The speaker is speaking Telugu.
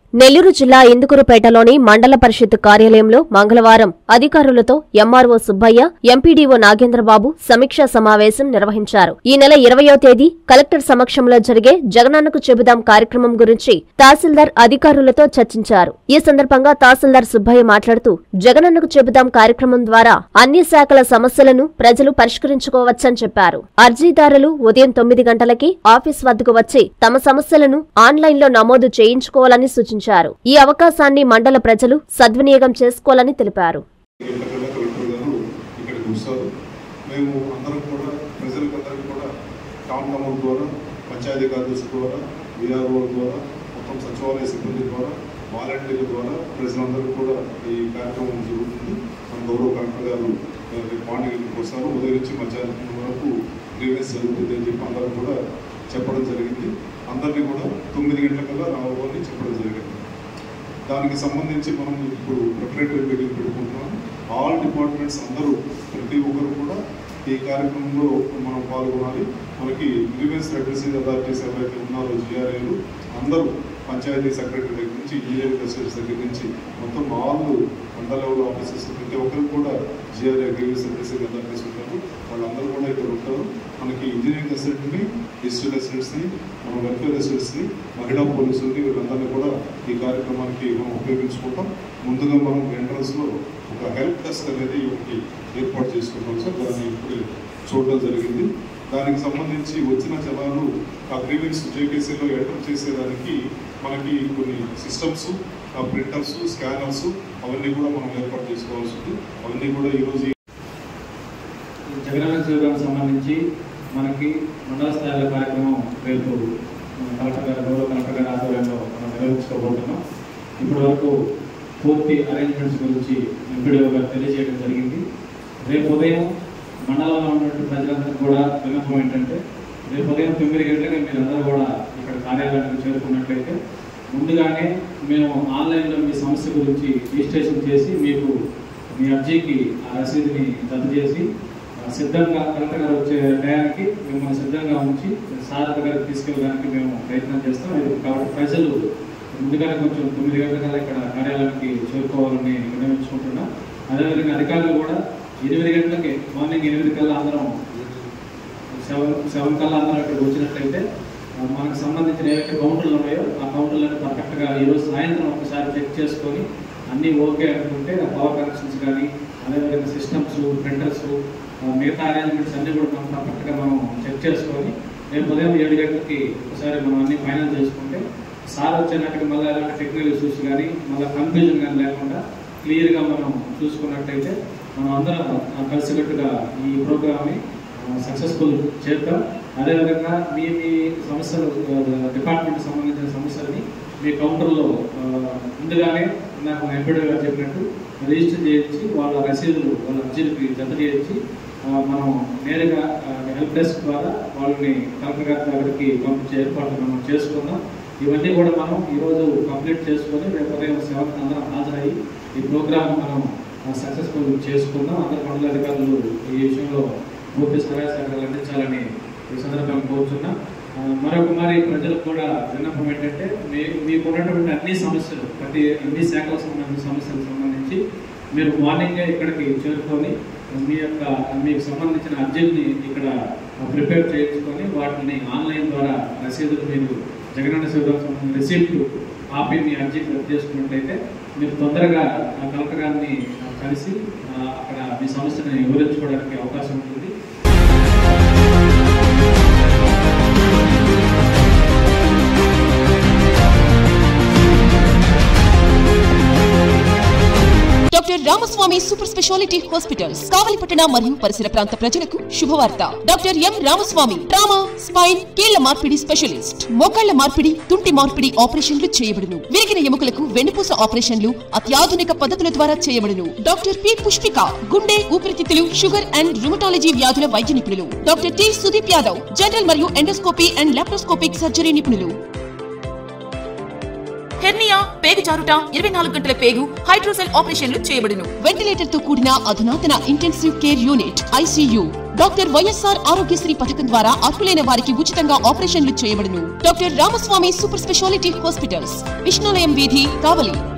నెల్లూరు జిల్లా ఇందుకూరుపేటలోని మండల పరిషత్ కార్యాలయంలో మంగళవారం అధికారులతో ఎంఆర్ఓ సుబ్బయ్య ఎంపీడీఓ నాగేంద్రబాబు సమీక్షా సమావేశం నిర్వహించారు ఈ నెల ఇరవయో తేదీ కలెక్టర్ సమక్షంలో జరిగే జగనన్నకు చెబుదాం కార్యక్రమం గురించి తహసీల్దార్ అధికారులతో చర్చించారు ఈ సందర్భంగా తహసీల్దార్ సుబ్బయ్య మాట్లాడుతూ జగనన్నకు చెబుదాం కార్యక్రమం ద్వారా అన్ని శాఖల సమస్యలను ప్రజలు పరిష్కరించుకోవచ్చని చెప్పారు అర్జీదారులు ఉదయం తొమ్మిది గంటలకి ఆఫీస్ వద్దకు వచ్చి తమ సమస్యలను ఆన్లైన్లో నమోదు చేయించుకోవాలని సూచించారు ఈ అవకాశాన్ని మండల ప్రజలు సద్వినియోగం చేసుకోవాలని తెలిపారు ఎక్కడికల్లా కలెక్టర్ గారు ఇక్కడికి వస్తారు మేము అందరం కూడా ప్రజలకందరికీ కూడా టౌన్ కమౌంట్ ద్వారా పంచాయతీ కార్యదర్శి ద్వారా విఆర్ఓ ద్వారా మొత్తం సచివాలయ సిబ్బంది ద్వారా వాలంటీర్ల ద్వారా ప్రజలందరూ కూడా ఈ కార్యక్రమం జరుగుతుంది మన గౌరవ కలెక్టర్ గారు ఆ, రేపు మార్నింగ్ ఇక్కడికి వస్తారు ఉదయం నుంచి మధ్యాహ్నం వరకు గ్రీవెన్స్ జరుగుతుంది అని చెప్పి అందరూ కూడా చెప్పడం జరిగింది అందరినీ కూడా తొమ్మిది గంటలకల్లా రావాలని చెప్పడం జరిగింది దానికి సంబంధించి మనం ఇప్పుడు ప్రిపరేటరీ మీటింగ్ పెట్టుకుంటున్నాం ఆల్ డిపార్ట్మెంట్స్ అందరూ ప్రతి ఒక్కరు కూడా ఈ కార్యక్రమంలో మనం పాల్గొనాలి మనకి గ్రీవెన్స్ రెడ్రెసింగ్ అథారిటీస్ ఎవరైతే ఉన్నారో జిఆర్ఏలు అందరూ పంచాయతీ సెక్రటరీ దగ్గర నుంచి ఇంజనీరింగ్ అసిస్టెంట్స్ దగ్గర నుంచి మొత్తం ఆల్ మండల లెవెల్ ఆఫీసర్స్ ప్రతి ఒక్కరు కూడా జిఆర్ఏ గ్రీవెన్స్ రెడ్రెసింగ్ అథారిటీస్ ఉంటారు వాళ్ళందరూ కూడా ఇక్కడ ఉంటారు మనకి ఇంజనీరింగ్ అసిస్టెంట్ని డిజిటల్ అసిస్టెంట్స్ని మన వెల్ఫేర్ అసిస్టెంట్స్ని మహిళా పోలీసుల్ని వీళ్ళందరినీ కూడా ఈ కార్యక్రమానికి మనం ఉపయోగించుకుంటాం ముందుగా మనం ఎంట్రన్స్లో ఒక హెల్ప్ డెస్క్ అనేది ఒకటి ఏర్పాటు చేసుకుంటాం సార్ దాన్ని ఇప్పుడు చూడడం జరిగింది దానికి సంబంధించి వచ్చిన జనాలు ఆ గ్రీవెన్స్ జేకేసీలో ఎంటర్ చేసేదానికి మనకి కొన్ని సిస్టమ్స్ ఆ ప్రింటర్స్ స్కానర్స్ అవన్నీ కూడా మనం ఏర్పాటు చేసుకోవాల్సి ఉంది అవన్నీ కూడా ఈరోజు ఈ జగనన్న శిబిరానికి సంబంధించి మనకి మండల స్థాయిలో కార్యక్రమం రేపు మన కలెక్టర్ గారు గౌరవ కలెక్టర్ గారి ఆధ్వర్యంలో మనం నిర్వహించుకోబోతున్నాం ఇప్పటి వరకు పూర్తి అరేంజ్మెంట్స్ గురించి ఎంపీడీఓ గారు తెలియజేయడం జరిగింది రేపు ఉదయం మండలంలో ఉన్నటువంటి ప్రజలందరికీ కూడా విన్నపం ఏంటంటే రేపు ఉదయం తొమ్మిది గంటలకి మీరందరూ కూడా ఇక్కడ కార్యాలయానికి చేరుకున్నట్లయితే ముందుగానే మేము ఆన్లైన్లో మీ సమస్య గురించి రిజిస్ట్రేషన్ చేసి మీకు మీ అర్జీకి ఆ రసీదుని రద్దు చేసి ఆ, సిద్ధంగా కలెక్టర్ గారు వచ్చే టయానికి మిమ్మల్ని సిద్ధంగా ఉంచి సార్ దగ్గరికి తీసుకెళ్ళడానికి మేము ప్రయత్నం చేస్తాం ఇది కాబట్టి ప్రజలు ముందుగానే కొంచెం తొమ్మిది గంటల కల్లా ఇక్కడ కార్యాలయానికి చేరుకోవాలని నిర్ణయించుకుంటున్నాం అదేవిధంగా అధికారులు కూడా ఎనిమిది గంటలకి మార్నింగ్ ఎనిమిది కల్లా అందరం సెవెన్ సెవెన్ కల్లా అందరం ఇక్కడికి వచ్చినట్లయితే ఆ, మనకు సంబంధించిన ఏవైతే కౌంటర్లు ఉన్నాయో ఆ కౌంటర్లను పర్ఫెక్ట్గా ఈరోజు సాయంత్రం ఒకసారి చెక్ చేసుకొని అన్నీ ఓకే అనుకుంటే ఆ పవర్ కనెక్షన్స్ కానీ అదేవిధంగా సిస్టమ్స్ ప్రింటర్స్ మిగతా అరేంజ్మెంట్స్ అన్నీ కూడా మనం పర్ఫెక్ట్గా మనం చెక్ చేసుకొని రేపు ఉదయం ఏడు గంటలకి ఒకసారి మనం అన్ని ఫైనల్ చేసుకుంటే సార్ వచ్చేనాటికి మళ్ళీ ఎలాంటి టెక్నికల్ ఇష్యూస్ కానీ మళ్ళీ కన్ఫ్యూజన్ కానీ లేకుండా క్లియర్గా మనం చూసుకున్నట్టయితే మనం అందరం ఆ, కలిసికట్టుగా ఈ ప్రోగ్రామ్ని సక్సెస్ఫుల్ చేద్దాం అదేవిధంగా మీ మీ సమస్యలు డిపార్ట్మెంట్ సంబంధించిన సమస్యలని మీ కౌంటర్లో ఆ, ముందుగానే నాకు ఎంపీడీ గారు చెప్పినట్టు రిజిస్టర్ చేయించి వాళ్ళ రసీదులు వాళ్ళ అర్జీలకి జత చేయించి ఆ, మనం నేరుగా హెల్ప్ డెస్క్ ద్వారా వాళ్ళని కలెక్టర్ గారి దగ్గరికి పంపించే ఏర్పాట్లు మనం చేసుకుందాం ఇవన్నీ కూడా మనం ఈరోజు కంప్లీట్ చేసుకొని రేపు ఉదయం సెవెన్ అందరం హాజరయ్యి ఈ ప్రోగ్రామ్ మనం సక్సెస్ఫుల్ చేసుకుందాం అందరు మండల అధికారులు ఈ విషయంలో పూర్తి సహాయ సహకారాలు అందించాలని ఈ సందర్భంగా కోరుతున్నా ఆ, మరొక మరి ప్రజలకు కూడా విన్నపం ఏంటంటే మీ మీకు ఉన్నటువంటి అన్ని సమస్యలు ప్రతి అన్ని శాఖలకు సంబంధించిన సమస్యలకు సంబంధించి మీరు మార్నింగే ఇక్కడికి చేరుకొని మీ యొక్క మీకు సంబంధించిన అర్జీని ఇక్కడ ప్రిపేర్ చేయించుకొని వాటిని ఆన్లైన్ ద్వారా రసీదులు మీరు జగనన్న శివరాం సంబంధించిన రిసీప్ట్ కాపీ మీ అర్జీకి రద్దు చేసుకున్నట్లయితే మీరు తొందరగా ఆ కలెక్టర్ గారిని ఆ, కలిసి ఆ, అక్కడ మీ సమస్యను వివరించుకోవడానికి అవకాశం ఉంటుంది doctor Ramaswamy super speciality hospitals కావలిపట్టణ మరియు పరిసర ప్రాంత ప్రజలకు శుభవార్త doctor M Ramaswamy trauma spine కీళ్ల మార్పిడి స్పెషలిస్ట్ మోకాళ్ల మార్పిడి తుంటి మార్పిడి ఆపరేషన్లు చేయబడును విరిగిన ఎముకలకు వెన్నుపూస ఆపరేషన్లు అత్యాధునిక పద్ధతుల ద్వారా చేయబడును డాక్టర్ పి పుష్పిక గుండె ఊపిరితిత్తులు షుగర్ అండ్ రుమటాలజీ వ్యాధుల వైద్య నిపుణులు doctor T Sudeep Yadav general మరియు ఎండోస్కోపీ అండ్ లాప్రోస్కోపిక్ సర్జరీ నిపుణులు హెర్నియా పేగు జారుట ఇరవై నాలుగు గంటల పేగు హైడ్రోసెల్ ఆపరేషన్లు చేయబడును వెంటిలేటర్ తో కూడిన అధునాతన intensive care unit ICU doctor YSR Aarogyasri పథకం ద్వారా అర్హులైన వారికి ఉచితంగా ఆపరేషన్లు చేయబడును doctor Ramaswamy super speciality hospitals Vishnulayam వీధి కావలి